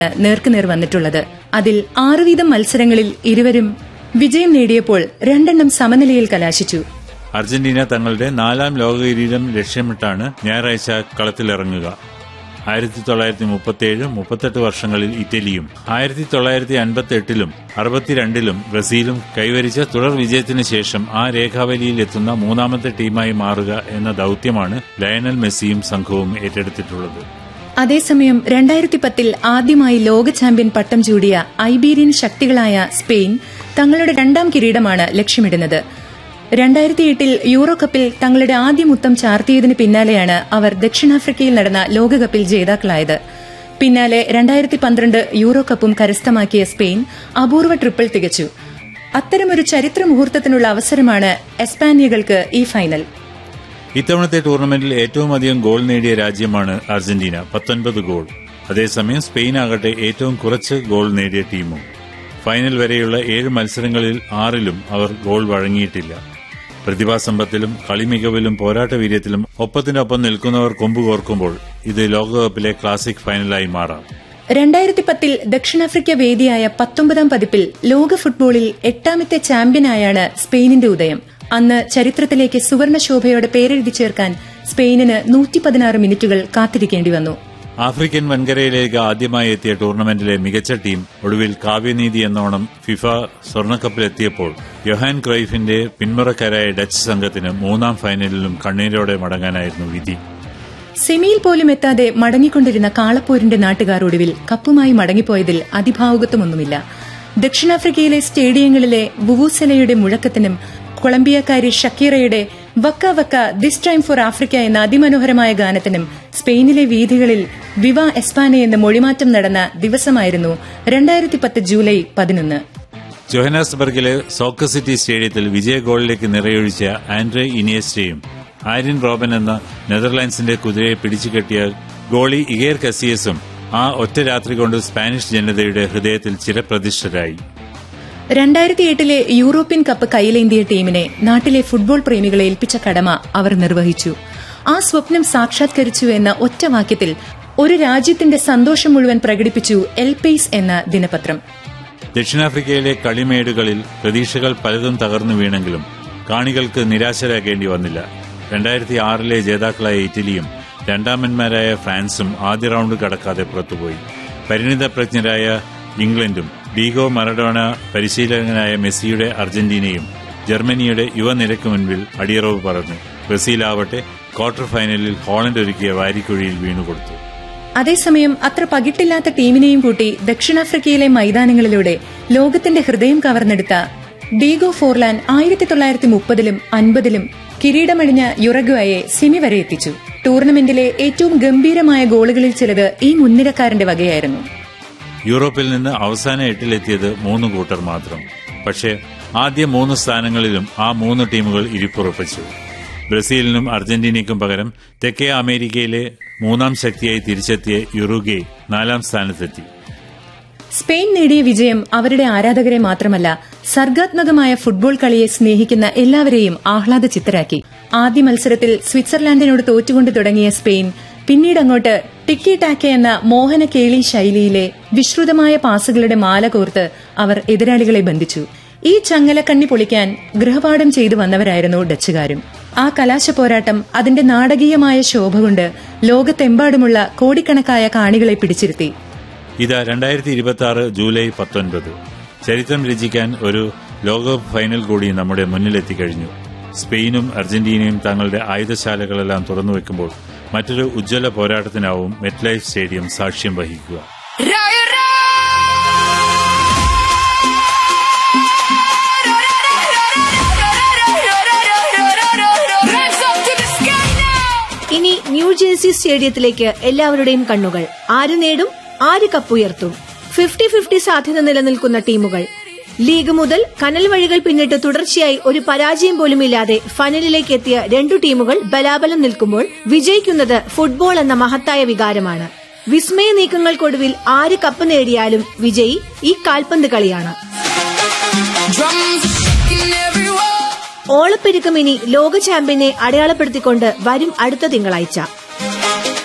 നേർക്കുനേർ വന്നിട്ടുള്ളത് അതിൽ ആറ് വീതം മത്സരങ്ങളിൽ ഇരുവരും വിജയം നേടിയപ്പോൾ രണ്ടെണ്ണം സമനിലയിൽ കലാശിച്ചു അർജന്റീന തങ്ങളുടെ നാലാം ലോക കിരീടം ലക്ഷ്യമിട്ടാണ് ഞായറാഴ്ച കളത്തിലിറങ്ങുക ആയിരത്തി തൊള്ളായിരത്തി മുപ്പത്തിയേഴ് മുപ്പത്തെട്ട് വർഷങ്ങളിൽ ഇറ്റലിയും ആയിരത്തി തൊള്ളായിരത്തി അൻപത്തി എട്ടിലും അറുപത്തിരണ്ടിലും ബ്രസീലും കൈവരിച്ച തുടർ വിജയത്തിന് ശേഷം ആ രേഖാവലിയിൽ എത്തുന്ന മൂന്നാമത്തെ ടീമായി മാറുക എന്ന ദൌത്യമാണ് ലയണൽ മെസ്സിയും സംഘവും ഏറ്റെടുത്തിട്ടുള്ളത് അതേസമയം രണ്ടായിരത്തി പത്തിൽ ആദ്യമായി ലോക ചാമ്പ്യൻ പട്ടം ചൂടിയ ഐബീരിയൻ ശക്തികളായ സ്പെയിൻ തങ്ങളുടെ രണ്ടാം കിരീടമാണ് ലക്ഷ്യമിടുന്നത് രണ്ടായിരത്തി എട്ടിൽ യൂറോ കപ്പിൽ തങ്ങളുടെ ആദ്യ മുത്തം ചാർത്തിയതിന് പിന്നാലെയാണ് അവർ ദക്ഷിണാഫ്രിക്കയിൽ നടന്ന ലോകകപ്പിൽ ജേതാക്കളായത് പിന്നാലെ രണ്ടായിരത്തി പന്ത്രണ്ട് യൂറോ കപ്പും കരസ്ഥമാക്കിയ സ്പെയിൻ അപൂർവ ട്രിപ്പിൾ തികച്ചു അത്തരമൊരു ചരിത്ര മുഹൂർത്തത്തിനുള്ള അവസരമാണ് എസ്പാനിയകൾക്ക് ഈ ഫൈനൽ ഇത്തവണത്തെ ടൂർണമെന്റിൽ ഏറ്റവും അധികം ഗോൾ നേടിയ രാജ്യമാണ് അർജന്റീന പത്തൊൻപത് ഗോൾ അതേസമയം സ്പെയിൻ ആകട്ടെ ഏറ്റവും കുറച്ച് ഗോൾ നേടിയ ടീമും ഫൈനൽ വരെയുള്ള ഏഴ് മത്സരങ്ങളിൽ ആറിലും അവർ ഗോൾ വഴങ്ങിയിട്ടില്ല പ്രതിഭാസമ്പത്തിലും കളിമികവിലും പോരാട്ട വീര്യത്തിലും ഒപ്പത്തിനൊപ്പം നിൽക്കുന്നവർ കൊമ്പുകോർക്കുമ്പോൾ ഇത് ലോകകപ്പിലെ ക്ലാസിക് ഫൈനലായി മാറാം രണ്ടായിരത്തി പത്തിൽ ദക്ഷിണാഫ്രിക്ക വേദിയായ പത്തൊമ്പതാം പതിപ്പിൽ ലോക ഫുട്ബോളിൽ എട്ടാമത്തെ ചാമ്പ്യനായാണ് സ്പെയിനിന്റെ ഉദയം അന്ന് ചരിത്രത്തിലേക്ക് സുവർണ ശോഭയോടെ പേരെഴുതി ചേർക്കാൻ സ്പെയിനിന് നൂറ്റി പതിനാറ് മിനിറ്റുകൾ കാത്തിരിക്കേണ്ടി വന്നു ആഫ്രിക്കൻ വൻകരയിലേക്ക് ആദ്യമായി എത്തിയ ടൂർണമെന്റിലെ മികച്ച ടീം ഒടുവിൽ കാവ്യനീതി എന്നോണം ഫിഫ സ്വർണ്ണക്കപ്പിലെത്തിയപ്പോൾ യൊഹാൻ ക്രൈഫിന്റെ പിന്മുറക്കാരായ ഡച്ച് സംഘത്തിന് മൂന്നാം ഫൈനലിലും കണ്ണീരോടെ മടങ്ങാനായിരുന്നു വിധി സെമിയിൽ പോലും എത്താതെ മടങ്ങിക്കൊണ്ടിരുന്ന കാളപ്പോരിന്റെ നാട്ടുകാർ ഒടുവിൽ കപ്പുമായി മടങ്ങിപ്പോയതിൽ അതിഭാവുകത്വമൊന്നുമില്ല ദക്ഷിണാഫ്രിക്കയിലെ സ്റ്റേഡിയങ്ങളിലെ വുവൂസലയുടെ മുഴക്കത്തിനും കൊളംബിയക്കാരി ഷക്കീറയുടെ waka waka this time for Africa എന്ന അതിമനോഹരമായ ഗാനത്തിനും സ്പെയിനിലെ വീഥികളിൽ വിവ എസ്പാനെ എന്ന മൊഴിമാറ്റം നടന്ന ദിവസമായിരുന്നു രണ്ടായിരത്തി പത്ത് ജൂലൈ പതിനൊന്ന് ജോഹനാസ്ബർഗിലെ സോക്കർ സിറ്റി സ്റ്റേഡിയത്തിൽ വിജയ ഗോളിലേക്ക് നിറയൊഴിച്ച ആൻഡ്രേ ഇനിയസ്റ്റയും ആര്യൻ റോബൻ എന്ന നെതർലാൻഡ്സിന്റെ കുതിരയെ പിടിച്ചുകെട്ടിയ ഗോളി ഇഗേർ കസിയസും ആ ഒറ്റ രാത്രി കൊണ്ട് സ്പാനിഷ് ജനതയുടെ ഹൃദയത്തിൽ ചിരപ്രതിഷ്ഠരായി രണ്ടായിരത്തി എട്ടിലെ യൂറോപ്യൻ കപ്പ് കൈയിലേന്തിയ ടീമിനെ നാട്ടിലെ ഫുട്ബോൾ പ്രേമികളെ ഏൽപ്പിച്ച കടമ അവർ നിർവഹിച്ചു ആ സ്വപ്നം സാക്ഷാത്കരിച്ചു എന്ന ഒറ്റ വാക്യത്തിൽ ഒരു രാജ്യത്തിന്റെ സന്തോഷം മുഴുവൻ പ്രകടിപ്പിച്ചു എൽ പേസ് എന്ന ദിനപത്രം ദക്ഷിണാഫ്രിക്കയിലെ കളിമേടുകളിൽ പ്രതീക്ഷകൾ പലതും തകർന്നു വീണെങ്കിലും കാണികൾക്ക് നിരാശരാകേണ്ടി വന്നില്ല രണ്ടായിരത്തി ആറിലെ ജേതാക്കളായ ഇറ്റലിയും രണ്ടാമന്മാരായ ഫ്രാൻസും ആദ്യ റൌണ്ട് കടക്കാതെ പുറത്തുപോയി പരിണിതപ്രജ്ഞരായ ഇംഗ്ലണ്ടും ഡീഗോ മറഡോണ പരിശീലകനായ മെസ്സിയുടെ അർജന്റീനയും ജർമ്മനിയുടെ യുവനിരക്ക് മുൻപിൽ അടിയറവ് പറഞ്ഞു ബ്രസീലാവട്ടെ ക്വാർട്ടർ ഫൈനലിൽ ഹോളണ്ട് ഒരുക്കിയ വാരിക്കുഴിയിൽ വീണുകൊടുത്തു അതേസമയം അത്ര പകിട്ടില്ലാത്ത ടീമിനെയും കൂട്ടി ദക്ഷിണാഫ്രിക്കയിലെ മൈതാനങ്ങളിലൂടെ ലോകത്തിന്റെ ഹൃദയം കവർന്നെടുത്ത ഡീഗോ ഫോർലാൻ ആയിരത്തി തൊള്ളായിരത്തി മുപ്പതിലും അൻപതിലും കിരീടമണിഞ്ഞ യുറഗ്വയെ സെമി വരെ എത്തിച്ചു ടൂർണമെന്റിലെ ഏറ്റവും ഗംഭീരമായ ഗോളുകളിൽ ചിലത് ഈ മുൻനിരക്കാരന്റെ വകയായിരുന്നു യൂറോപ്പിൽ നിന്ന് അവസാന എട്ടിലെത്തിയത് മൂന്ന് കൂട്ടർ മാത്രം പക്ഷേ ആദ്യ മൂന്ന് സ്ഥാനങ്ങളിലും ആ മൂന്ന് ടീമുകൾ ഇരിപ്പുറപ്പിച്ചു ബ്രസീലിനും അർജന്റീനയ്ക്കും പകരം തെക്കേ അമേരിക്കയിലെ മൂന്നാം ശക്തിയായി തിരിച്ചെത്തിയ യുറുഗെ നാലാം സ്ഥാനത്തെത്തി സ്പെയിൻ നേടിയ വിജയം അവരുടെ ആരാധകരെ മാത്രമല്ല സർഗാത്മകമായ ഫുട്ബോൾ കളിയെ സ്നേഹിക്കുന്ന എല്ലാവരെയും ആഹ്ലാദ ചിത്തരാക്കി ആദ്യ മത്സരത്തിൽ സ്വിറ്റ്സർലാൻഡിനോട് തോറ്റുകൊണ്ട് തുടങ്ങിയ സ്പെയിൻ പിന്നീട് അങ്ങോട്ട് ടിക്കി ടാക്കെ എന്ന മോഹന കേളി ശൈലിയിലെ വിശ്രുതമായ പാസുകളുടെ മാല കോർത്ത് അവർ എതിരാളികളെ ബന്ധിച്ചു ഈ ചങ്ങലക്കണ്ണി പൊളിക്കാൻ ഗൃഹപാഠം ചെയ്തു വന്നവരായിരുന്നു ഡച്ചുകാരും ആ കലാശ പോരാട്ടം അതിന്റെ നാടകീയമായ ശോഭ കൊണ്ട് ലോകത്തെമ്പാടുമുള്ള കോടിക്കണക്കായ കാണികളെ പിടിച്ചിരുത്തി ഇത് രണ്ടായിരത്തി ഇരുപത്തി ആറ് ജൂലൈ പത്തൊൻപത് ചരിത്രം രചിക്കാൻ ഒരു ലോകകപ്പ് ഫൈനൽ കൂടി നമ്മുടെ മുന്നിലെത്തി കഴിഞ്ഞു സ്പെയിനും അർജന്റീനയും തങ്ങളുടെ ആയുധശാലകളെല്ലാം തുറന്നുവെക്കുമ്പോൾ മറ്റൊരു ഉജ്ജ്വല പോരാട്ടത്തിനാവും മെറ്റ്ലൈഫ് സ്റ്റേഡിയം സാക്ഷ്യം വഹിക്കുക ഇനി ന്യൂജേഴ്സി സ്റ്റേഡിയത്തിലേക്ക് എല്ലാവരുടെയും കണ്ണുകൾ ആര് നേടും ആര് കപ്പുയർത്തും ഫിഫ്റ്റി ഫിഫ്റ്റി സാധ്യത നിലനിൽക്കുന്ന ടീമുകൾ ലീഗ് മുതൽ കനൽ വഴികൾ പിന്നിട്ട് തുടർച്ചയായി ഒരു പരാജയം പോലുമില്ലാതെ ഫൈനലിലേക്ക് എത്തിയ രണ്ടു ടീമുകൾ ബലാബലം നിൽക്കുമ്പോൾ വിജയിക്കുന്നത് ഫുട്ബോൾ എന്ന മഹത്തായ വികാരമാണ് വിസ്മയ നീക്കങ്ങൾക്കൊടുവിൽ ആര് കപ്പ് നേടിയാലും വിജയി ഈ കാൽപന്ത് കളിയാണ് ഓളപ്പെരുക്കം ഇനി ലോക ചാമ്പ്യനെ അടയാളപ്പെടുത്തിക്കൊണ്ട് വരും അടുത്ത തിങ്കളാഴ്ച